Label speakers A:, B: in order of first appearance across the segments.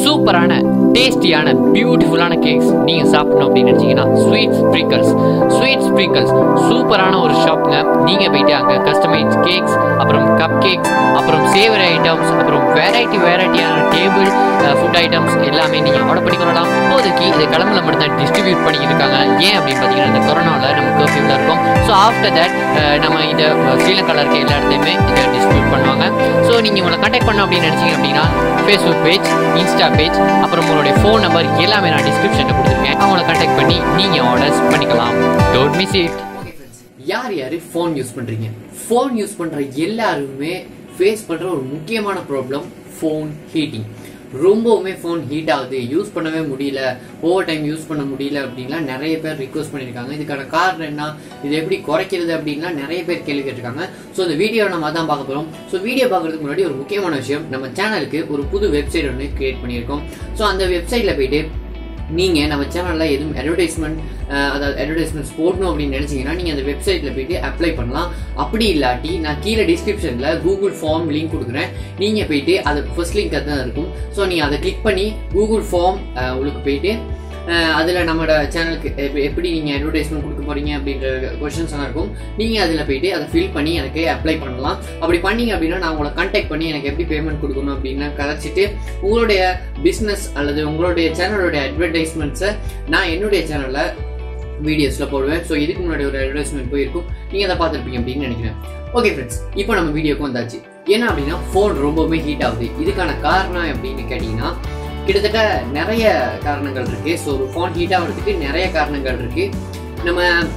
A: சூப்பரான டேஸ்டியான பியூட்டிஃபுல்லான கேக்ஸ் நீங்கள் சாப்பிடணும் அப்படின்னு நினச்சிங்கன்னா ஸ்வீட் ஸ்ப்ரிங்கல்ஸ் ஸ்வீட் ஸ்ப்ரிங்கல்ஸ் சூப்பரான ஒரு ஷாப்புங்க நீங்கள் போயிட்டு அங்கே கஸ்டமைஸ் கேக்ஸ் அப்புறம் கப் கேக்ஸ் அப்புறம் சேவரி ஐட்டம்ஸ் அப்புறம் வெரைட்டி வெரைட்டியான டேபிள் ஃபுட் ஐட்டம்ஸ் எல்லாமே நீங்கள் ஆர்டர் பண்ணி கொள்ளலாம் இப்போதைக்கு இது கிளம்புல மட்டும் தான் டிஸ்ட்ரிபியூட் பண்ணிக்கிட்டு இருக்காங்க ஏன் அப்படின்னு பார்த்தீங்கன்னா இந்த கொரோனாவில் நம்ம கர்ஃபியூவில் இருக்கும் ஸோ ஆஃப்டர் தட் நம்ம இந்த ஸ்ரீலங்காவில் இருக்க எல்லா இடத்துலையுமே இதை டிஸ்ட்ரிபியூட் பண்ணுவாங்க ஸோ நீங்கள் உங்களை கான்டாக்ட் பண்ணணும் அப்படின்னு நினச்சிங்க அப்படின்னா ஃபேஸ்புக் பேஜ் இன்ஸ்டா பேஜ் அப்புறம் உங்களுடைய ஃபோன் நம்பர் எல்லாமே நான் டிஸ்கிரிப்ஷனில் கொடுத்துருக்கேன் அவங்கள கான்டாக்ட் பண்ணி நீங்கள் ஆர்டர்ஸ் பண்ணிக்கலாம் don't miss it
B: okay friends யார் யாரு ஃபோன் யூஸ் பண்றீங்க ஃபோன் யூஸ் பண்ற எல்லாருமே ஃபேஸ் பண்ற ஒரு முக்கியமான ப்ராப்ளம் ஃபோன் ஹீட்டிங் ரொம்பவுமே ஃபோன் ஹீட் ஆகுது யூஸ் பண்ணவே முடியல ஓவர் டைம் யூஸ் பண்ண முடியல அப்படின்லாம் நிறைய பேர் ரிக்வஸ்ட் பண்ணியிருக்காங்க இதுக்கான காரணம் என்ன இது எப்படி குறைக்கிறது அப்படின்லாம் நிறைய பேர் கேள்வி கேட்டிருக்காங்க ஸோ இந்த வீடியோ நம்ம அதான் பார்க்க போகிறோம் ஸோ வீடியோ பார்க்கறதுக்கு முன்னாடி ஒரு முக்கியமான விஷயம் நம்ம சேனலுக்கு ஒரு புது வெப்சைட் ஒன்று கிரியேட் பண்ணியிருக்கோம் ஸோ அந்த வெப்சைட்டில் போயிட்டு நீங்கள் நம்ம சேனலில் எதுவும் அட்வர்டைஸ்மெண்ட் அதாவது அட்வர்டைஸ்மெண்ட்ஸ் போடணும் அப்படின்னு நினச்சிங்கன்னா நீங்கள் அந்த வெப்சைட்டில் போயிட்டு அப்ளை பண்ணலாம் அப்படி இல்லாட்டி நான் கீழே டிஸ்கிரிப்ஷனில் கூகுள் ஃபார்ம் லிங்க் கொடுக்குறேன் நீங்கள் போயிட்டு அது ஃபர்ஸ்ட் லிங்க் தான் இருக்கும் ஸோ நீங்கள் அதை கிளிக் பண்ணி கூகுள் ஃபார்ம் உங்களுக்கு போயிட்டு அதில் நம்மளோட சேனலுக்கு எப்படி நீங்கள் அட்வர்டைஸ்மெண்ட் கொடுக்க போகிறீங்க அப்படின்ற கொஷின்ஸ் எல்லாம் இருக்கும் நீங்கள் அதில் போயிட்டு அதை ஃபில் பண்ணி எனக்கு அப்ளை பண்ணலாம் அப்படி பண்ணீங்க அப்படின்னா நான் உங்களை கான்டாக்ட் பண்ணி எனக்கு எப்படி பேமெண்ட் கொடுக்கணும் அப்படின்னு கதைச்சிட்டு உங்களுடைய பிஸ்னஸ் அல்லது உங்களுடைய சேனலோடைய அட்வர்டைஸ்மெண்ட்ஸை நான் என்னுடைய சேனலில் வீடியோஸில் போடுவேன் ஸோ இதுக்கு முன்னாடி ஒரு அட்வர்டைஸ்மெண்ட் போயிருக்கும் நீங்கள் அதை பார்த்துருப்பீங்க அப்படின்னு நினைக்கிறேன் ஓகே ஃப்ரெண்ட்ஸ் இப்போ நம்ம வீடியோக்கு வந்தாச்சு என்ன அப்படின்னா ஃபோன் ரொம்பவுமே ஹீட் ஆகுது இதுக்கான காரணம் அப்படின்னு கேட்டிங்கன்னா கிட்டத்தட்ட நிறைய காரணங்கள் இருக்கு ஸோ ஒரு ஃபோன் ஹீட் ஆகிறதுக்கு நிறைய காரணங்கள் இருக்கு நம்ம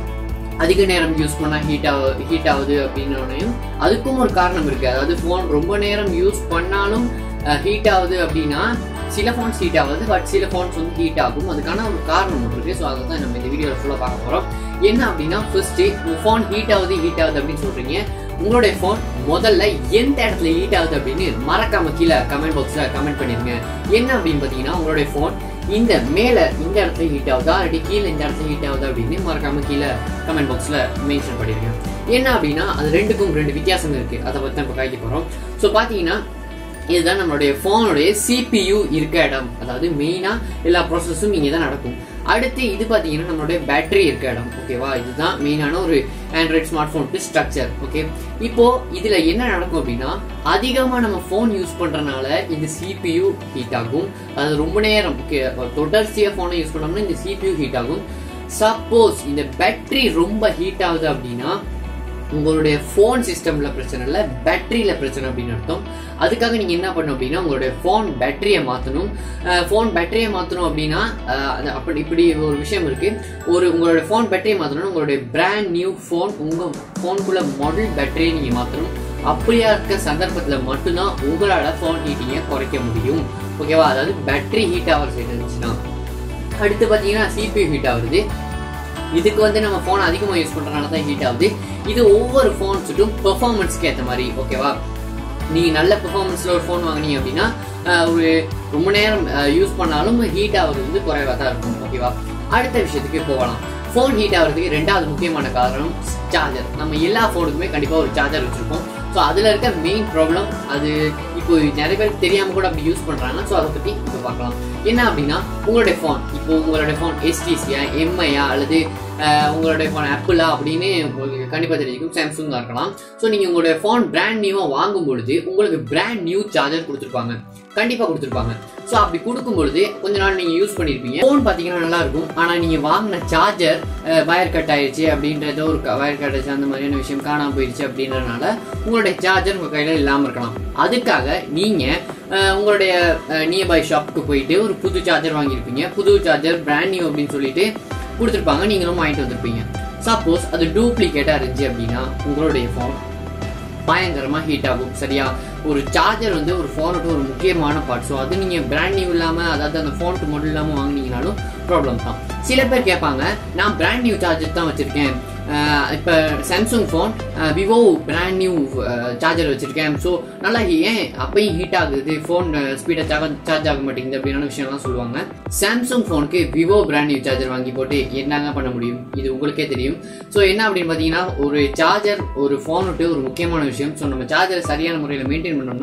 B: அதிக நேரம் யூஸ் பண்ணால் ஹீட் ஆகு ஹீட் ஆகுது அப்படின்னோடனையும் அதுக்கும் ஒரு காரணம் இருக்கு அதாவது ஃபோன் ரொம்ப நேரம் யூஸ் பண்ணாலும் ஹீட் ஆகுது அப்படின்னா சில ஃபோன்ஸ் ஹீட் ஆகுது பட் சில ஃபோன்ஸ் வந்து ஹீட் ஆகும் அதுக்கான ஒரு காரணம் ஒன்று இருக்கு ஸோ அதை தான் நம்ம இந்த வீடியோவில் ஃபுல்லாக பார்க்க போகிறோம் என்ன அப்படின்னா ஃபர்ஸ்ட் உங்கள் ஃபோன் ஹீட் ஆகுது ஹீட் ஆகுது அப்படின்னு சொல்றீங்க உங்களுடைய ஃபோன் முதல்ல எந்த இடத்துல ஹீட் ஆகுது அப்படின்னு மறக்காம கீழே கமெண்ட் பாக்ஸில் கமெண்ட் பண்ணிருங்க என்ன அப்படின்னு பார்த்தீங்கன்னா உங்களுடைய ஃபோன் இந்த மேலே இந்த இடத்துல ஹீட் ஆகுதா இல்லாட்டி கீழே இந்த இடத்துல ஹீட் ஆகுதா அப்படின்னு மறக்காம கீழே கமெண்ட் பாக்ஸில் மென்ஷன் பண்ணிருங்க என்ன அப்படின்னா அது ரெண்டுக்கும் ரெண்டு வித்தியாசம் இருக்கு அதை பற்றி தான் இப்போ கைக்கு போகிறோம் ஸோ பார்த்தீங்கன்னா இதுதான் நம்மளுடைய ஃபோனுடைய சிபியு இருக்க இடம் அதாவது மெயினாக எல்லா ப்ராசஸும் இங்கே தான் நடக்கும் அடுத்து இது பார்த்தீங்கன்னா நம்மளுடைய பேட்டரி இருக்க இடம் ஓகேவா இதுதான் மெயினான ஒரு ஆண்ட்ராய்ட் ஸ்மார்ட் ஃபோனுக்கு ஸ்ட்ரக்சர் ஓகே இப்போ இதுல என்ன நடக்கும் அப்படின்னா அதிகமா நம்ம ஃபோன் யூஸ் பண்றதுனால இந்த சிபியு ஹீட் ஆகும் அது ரொம்ப நேரம் ஓகே தொடர்ச்சியா ஃபோனை யூஸ் பண்ணோம்னா இந்த சிபியு ஹீட் ஆகும் சப்போஸ் இந்த பேட்டரி ரொம்ப ஹீட் ஆகுது அப்படின்னா உங்களுடைய ஃபோன் சிஸ்டம்ல பிரச்சனை இல்லை பேட்டரியில பிரச்சனை அப்படின்னு அர்த்தம் அதுக்காக நீங்க என்ன பண்ணணும் அப்படின்னா உங்களுடைய ஃபோன் பேட்டரியை மாற்றணும் ஃபோன் பேட்டரியை மாற்றணும் அப்படின்னா அப்படி இப்படி ஒரு விஷயம் இருக்கு ஒரு உங்களுடைய ஃபோன் பேட்டரியை மாற்றணும் உங்களுடைய பிராண்ட் நியூ ஃபோன் உங்க ஃபோனுக்குள்ள மாடல் பேட்டரியை நீங்க மாற்றணும் அப்படியா இருக்க சந்தர்ப்பத்தில் மட்டும்தான் உங்களால ஃபோன் ஹீட்டிங்கை குறைக்க முடியும் ஓகேவா அதாவது பேட்டரி ஹீட் ஆகிற சைடு இருந்துச்சுன்னா அடுத்து பார்த்தீங்கன்னா சிபியூ ஹீட் ஆகுது இதுக்கு வந்து நம்ம ஃபோன் அதிகமாக யூஸ் பண்ணுறதுனால தான் ஹீட் ஆகுது இது ஒவ்வொரு ஃபோன்ஸுட்டும் பெர்ஃபார்மன்ஸ்க்கு ஏற்ற மாதிரி ஓகேவா நீங்கள் நல்ல பெர்ஃபார்மன்ஸில் ஒரு ஃபோன் வாங்கினீங்க அப்படின்னா ஒரு ரொம்ப நேரம் யூஸ் பண்ணாலும் ஹீட் ஆகுறது வந்து குறைவாக தான் இருக்கும் ஓகேவா அடுத்த விஷயத்துக்கு போகலாம் ஃபோன் ஹீட் ஆகிறதுக்கு ரெண்டாவது முக்கியமான காரணம் சார்ஜர் நம்ம எல்லா ஃபோனுக்குமே கண்டிப்பாக ஒரு சார்ஜர் வச்சுருப்போம் ஸோ அதில் இருக்க மெயின் ப்ராப்ளம் அது இப்போ நிறைய பேருக்கு தெரியாமல் கூட அப்படி யூஸ் பண்ணுறாங்க ஸோ அதை பற்றி இப்போ பார்க்கலாம் என்ன அப்படின்னா உங்களுடைய ஃபோன் இப்போ உங்களுடைய ஃபோன் எஸ்டிசியா எம்ஐயா அல்லது உங்களுடைய ஃபோன் ஆப்பிளா அப்படின்னு உங்களுக்கு கண்டிப்பாக தெரிஞ்சிக்கும் சாம்சங்காக இருக்கலாம் ஸோ நீங்கள் உங்களுடைய ஃபோன் பிராண்ட் நியூவாக வாங்கும் பொழுது உங்களுக்கு பிராண்ட் நியூ சார்ஜர் கொடுத்துருப்பாங்க கண்டிப்பாக கொடுத்துருப்பாங்க ஸோ அப்படி கொடுக்கும் பொழுது கொஞ்ச நாள் நீங்கள் யூஸ் பண்ணியிருப்பீங்க ஃபோன் பார்த்தீங்கன்னா நல்லா இருக்கும் ஆனால் நீங்கள் வாங்கின சார்ஜர் வயர் கட் ஆயிடுச்சு அப்படின்றத ஒரு வயர் கட் ஆயிடுச்சு அந்த மாதிரியான விஷயம் காணாமல் போயிடுச்சு அப்படின்றதுனால உங்களுடைய சார்ஜர் உங்கள் கையில் இல்லாமல் இருக்கலாம் அதுக்காக நீங்கள் உங்களுடைய நியர்பை ஷாப்புக்கு போயிட்டு ஒரு புது சார்ஜர் வாங்கியிருப்பீங்க புது சார்ஜர் பிராண்ட் நியூ அப்படின்னு சொல்லிட்டு கொடுத்துருப்பாங்க நீங்களும் வாங்கிட்டு வந்திருப்பீங்க சப்போஸ் அது டூப்ளிகேட்டாக இருந்துச்சு அப்படின்னா உங்களுடைய ஃபோன் பயங்கரமாக ஹீட் ஆகும் சரியா ஒரு சார்ஜர் வந்து ஒரு ஃபோனுக்கு ஒரு முக்கியமான பார்ட் ஸோ அது நீங்கள் பிராண்ட் நியூ இல்லாமல் அதாவது அந்த ஃபோனுக்கு மட்டும் இல்லாமல் வாங்கினீங்கனாலும் ப்ராப்ளம் தான் சில பேர் கேட்பாங்க நான் பிராண்ட் நியூ சார்ஜர் தான் வச்சுருக்கேன் இப்போ Samsung phone Vivo brand new charger வச்சுருக்கேன் ஸோ நல்லா ஏன் அப்பயும் ஹீட் ஆகுது ஃபோன் ஸ்பீடாக சார்ஜ் சார்ஜ் ஆக மாட்டேங்குது அப்படின்ற விஷயம்லாம் சொல்லுவாங்க சாம்சங் ஃபோனுக்கு விவோ பிராண்ட் நியூ சார்ஜர் வாங்கி போட்டு என்னங்க பண்ண முடியும் இது உங்களுக்கே தெரியும் ஸோ என்ன அப்படின்னு பார்த்தீங்கன்னா ஒரு சார்ஜர் ஒரு ஃபோன் விட்டு ஒரு முக்கியமான விஷயம் ஸோ நம்ம சார்ஜரை சரியான முறையில் மெயின்டைன் பண்ணோம்னா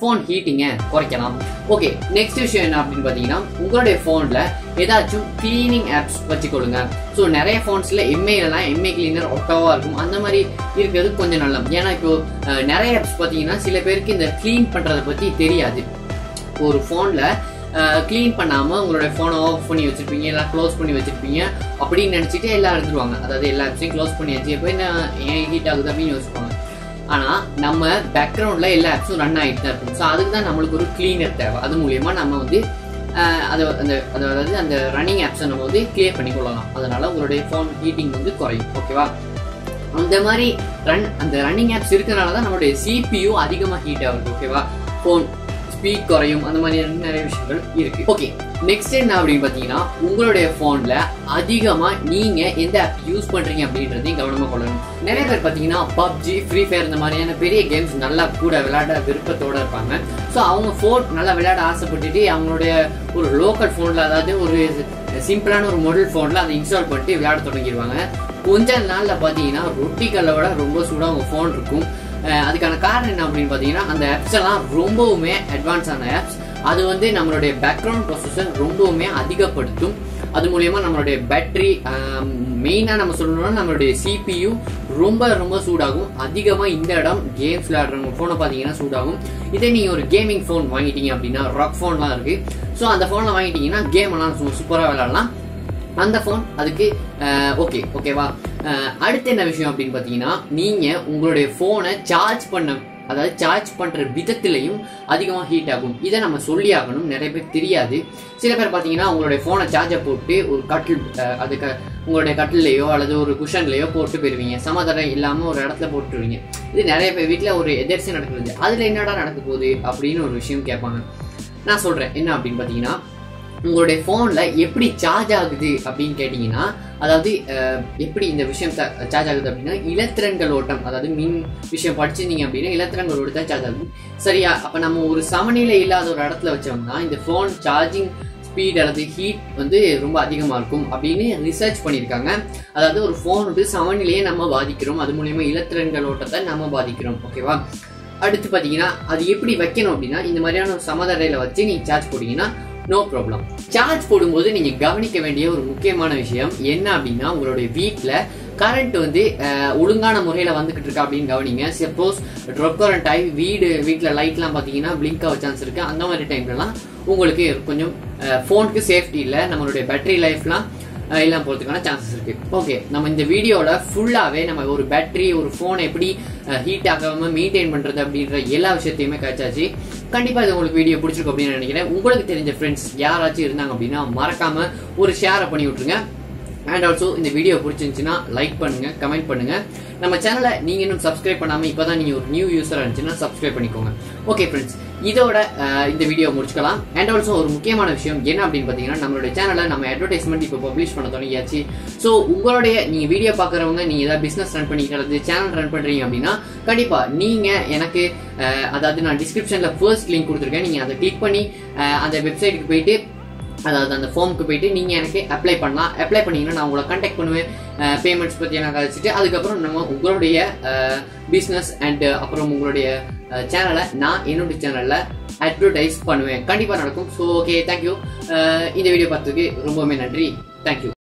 B: ஃபோன் ஹீட்டிங்கை குறைக்கலாம் ஓகே நெக்ஸ்ட் விஷயம் என்ன அப்படின்னு பார்த்தீங்கன்னா உங்களுடைய ஃபோனில் ஏதாச்சும் கிளீனிங் ஆப்ஸ் வச்சுக்கொள்ளுங்க ஸோ நிறைய ஃபோன்ஸில் எம்ஐலலாம் எம்ஐ கிளீனர் ஒட்டவா இருக்கும் அந்த மாதிரி இருக்கிறது கொஞ்சம் நல்லது ஏன்னா இப்போ அஹ், நிறைய ஆப்ஸ் பார்த்தீங்கன்னா சில பேருக்கு இந்த க்ளீன் பண்ணுறதை பற்றி தெரியாது ஒரு ஃபோனில் க்ளீன் பண்ணாமல் உங்களுடைய ஃபோனை ஆஃப் பண்ணி வச்சிருப்பீங்க எல்லாம் க்ளோஸ் பண்ணி வச்சிருப்பீங்க அப்படின்னு நினச்சிட்டு எல்லாம் எடுத்துருவாங்க அதாவது எல்லா ஆப்ஸையும் க்ளோஸ் பண்ணியாச்சு எப்போ என்ன ஏன் ஹீட் ஆகுது அப்படின்னு யோசிப்பாங்க ஆனால் நம்ம பேக்ரவுண்டில் எல்லா ஆப்ஸும் ரன் ஆகிட்டு தான் இருக்கும் ஸோ அதுக்கு தான் நம்மளுக்கு ஒரு க்ளீனர் தேவை அது மூலயமா நம்ம வந்து அஹ், அது அந்த அது அதாவது அந்த ரன்னிங் ஆப்ஸை நம்ம வந்து கிளியர் பண்ணி கொள்ளலாம் அதனால உங்களுடைய ஃபோன் ஹீட்டிங் வந்து குறையும் ஓகேவா அந்த மாதிரி ரன் அந்த ரன்னிங் ஆப்ஸ் இருக்கனால தான் நம்மளுடைய சிபியு அதிகமாக ஹீட் ஆகுது ஓகேவா ஃபோன் ஸ்பீட் குறையும் அந்த மாதிரி நிறைய விஷயங்கள் இருக்கு ஓகே நெக்ஸ்ட் என்ன அப்படின்னு பார்த்தீங்கன்னா உங்களுடைய ஃபோனில் அதிகமாக நீங்கள் எந்த ஆப் யூஸ் பண்ணுறீங்க அப்படின்றதையும் கவனமாக கொள்ளணும் நிறைய பேர் பார்த்தீங்கன்னா பப்ஜி ஃப்ரீ ஃபயர் இந்த மாதிரியான பெரிய கேம்ஸ் நல்லா கூட விளையாட விருப்பத்தோட இருப்பாங்க ஸோ அவங்க ஃபோன் நல்லா விளையாட ஆசைப்பட்டுட்டு அவங்களுடைய ஒரு லோக்கல் ஃபோனில் அதாவது ஒரு சிம்பிளான ஒரு மொபைல் ஃபோனில் அதை இன்ஸ்டால் பண்ணிட்டு விளையாட தொடங்கிடுவாங்க கொஞ்ச நாளில் பார்த்தீங்கன்னா ரொட்டி கல்லை விட ரொம்ப சூடாக உங்கள் ஃபோன் இருக்கும் அஹ் அதுக்கான காரணம் என்ன அப்படின்னு பார்த்தீங்கன்னா அந்த ஆப்ஸ் எல்லாம் ரொம்பவுமே அட்வான்ஸான ஆப்ஸ் அது வந்து நம்மளுடைய பேக்ரவுண்ட் ப்ரொசஸர் ரொம்பவுமே அதிகப்படுத்தும் அது மூலயமா நம்மளுடைய பேட்டரி மெயினாக நம்ம சொல்லணும்னா நம்மளுடைய சிபியு ரொம்ப ரொம்ப சூடாகும் அதிகமாக இந்த இடம் கேம்ஸ் விளையாடுறவங்க ஃபோனை பார்த்தீங்கன்னா சூடாகும் இதே நீங்கள் ஒரு கேமிங் ஃபோன் வாங்கிட்டீங்க அப்படின்னா ராக் ஃபோன்லாம் இருக்குது ஸோ அந்த ஃபோனில் வாங்கிட்டீங்கன்னா கேம் எல்லாம் சூப்பராக விளையாடலாம் அந்த ஃபோன் அதுக்கு ஓகே ஓகேவா அஹ், அடுத்து என்ன விஷயம் அப்படின்னு பார்த்தீங்கன்னா நீங்கள் உங்களுடைய ஃபோனை சார்ஜ் பண்ண அதாவது சார்ஜ் பண்ணுற விதத்திலையும் அதிகமாக ஹீட் ஆகும் இதை நம்ம சொல்லி ஆகணும் நிறைய பேர் தெரியாது சில பேர் பார்த்தீங்கன்னா உங்களுடைய ஃபோனை சார்ஜை போட்டு ஒரு கட்டில் அஹ், அதுக்கு உங்களுடைய கட்டிலையோ அல்லது ஒரு குஷன்லையோ போட்டு போயிருவீங்க சமாதானம் இல்லாமல் ஒரு இடத்துல போட்டுருவீங்க இது நிறைய பேர் வீட்டில் ஒரு எதிர்ச்சி நடக்குது அதில் என்னடா நடக்க போகுது அப்படின்னு ஒரு விஷயம் கேட்பாங்க நான் சொல்கிறேன் என்ன அப்படின்னு பார்த்தீங்கன்னா உங்களுடைய ஃபோனில் எப்படி சார்ஜ் ஆகுது அப்படின்னு கேட்டிங்கன்னா அதாவது அஹ், எப்படி இந்த விஷயம் சார்ஜ் ஆகுது அப்படின்னா இலத்திரன்கள் ஓட்டம் அதாவது மின் விஷயம் படிச்சிருந்தீங்க அப்படின்னா இலத்திரன்கள் ஓட்டம் தான் சார்ஜ் ஆகுது சரியா அப்போ நம்ம ஒரு சமநிலை இல்லாத ஒரு இடத்துல வச்சோம்னா இந்த ஃபோன் சார்ஜிங் ஸ்பீட் அல்லது ஹீட் வந்து ரொம்ப அதிகமாக இருக்கும் அப்படின்னு ரிசர்ச் பண்ணியிருக்காங்க அதாவது ஒரு ஃபோன் வந்து சமநிலையை நம்ம பாதிக்கிறோம் அது மூலியமா இலத்திரன்கள் ஓட்டத்தை நம்ம பாதிக்கிறோம் ஓகேவா அடுத்து பார்த்தீங்கன்னா அது எப்படி வைக்கணும் அப்படின்னா இந்த மாதிரியான ஒரு சமதரையில் வச்சு நீங்கள் சார்ஜ் போட்டீங்கன்னா நோ ப்ராப்ளம் சார்ஜ் போடும்போது நீங்கள் கவனிக்க வேண்டிய ஒரு முக்கியமான விஷயம் என்ன அப்படின்னா உங்களுடைய வீட்டில் கரண்ட் வந்து அஹ், ஒழுங்கான முறையில் வந்துகிட்டு இருக்கா அப்படின்னு கவனிங்க சப்போஸ் ட்ரொப் கரண்ட் ஆகி வீடு வீட்டில் லைட்லாம் பார்த்தீங்கன்னா பிளிங்க் ஆக சான்ஸ் இருக்குது அந்த மாதிரி டைம்லலாம் உங்களுக்கு கொஞ்சம் ஃபோனுக்கு சேஃப்டி இல்லை நம்மளுடைய பேட்டரி லைஃப்லாம் எல்லாம் போகிறதுக்கான சான்சஸ் இருக்கு ஓகே நம்ம இந்த வீடியோவில் ஃபுல்லாகவே நம்ம ஒரு பேட்டரி ஒரு ஃபோன் எப்படி ஹீட் ஆகாம மெயின்டைன் பண்ணுறது அப்படின்ற எல்லா விஷயத்தையுமே கழிச்சாச்சு கண்டிப்பாக இது உங்களுக்கு வீடியோ பிடிச்சிருக்கும் அப்படின்னு நினைக்கிறேன் உங்களுக்கு தெரிஞ்ச ஃப்ரெண்ட்ஸ் யாராச்சும் இருந்தாங்க அப்படின்னா மறக்காம ஒரு ஷேரை பண்ணி விட்ருங்க அண்ட் ஆல்சோ இந்த வீடியோ பிடிச்சிருந்துச்சுன்னா லைக் பண்ணுங்க கமெண்ட் பண்ணுங்க நம்ம சேனலை நீங்க இன்னும் சப்ஸ்கிரைப் பண்ணாம இப்பதான் நீங்க ஒரு நியூ யூசர் இருந்துச்சுன்னா சப்ஸ்கிரைப் பண்ணிக்கோங்க ஓகே ஃப்ரெண்ட்ஸ் இதோட அஹ், இந்த வீடியோ முடிச்சுக்கலாம் அண்ட் ஆல்சோ ஒரு முக்கியமான விஷயம் என்ன அப்படின்னு பார்த்தீங்கன்னா நம்மளுடைய சேனலை நம்ம அட்வர்டைஸ்மெண்ட் இப்போ பப்ளிஷ் பண்ண தொடங்கியாச்சு ஸோ உங்களுடைய நீங்க வீடியோ பார்க்குறவங்க நீங்க ஏதாவது பிசினஸ் ரன் பண்ணிக்கிறது சேனல் ரன் பண்றீங்க அப்படின்னா கண்டிப்பா நீங்க எனக்கு அஹ், அதாவது நான் டிஸ்கிரிப்ஷன்ல ஃபர்ஸ்ட் லிங்க் கொடுத்துருக்கேன் நீங்க அதை கிளிக் பண்ணி அஹ், அந்த வெப்சைட்டுக்கு போயிட்டு அதாவது அந்த ஃபார்முக்கு போயிட்டு நீங்கள் எனக்கு அப்ளை பண்ணலாம் அப்ளை பண்ணீங்கன்னா நான் உங்களை கான்டாக்ட் பண்ணுவேன் பேமெண்ட்ஸ் பற்றி எனக்கு கழிச்சிட்டு அதுக்கப்புறம் நம்ம உங்களுடைய பிஸ்னஸ் அண்ட் அப்புறம் உங்களுடைய சேனலை நான் என்னுடைய சேனலில் அட்வர்டைஸ் பண்ணுவேன் கண்டிப்பாக நடக்கும் ஸோ ஓகே தேங்க்யூ இந்த வீடியோ பார்த்ததுக்கு ரொம்பவுமே நன்றி தேங்க்யூ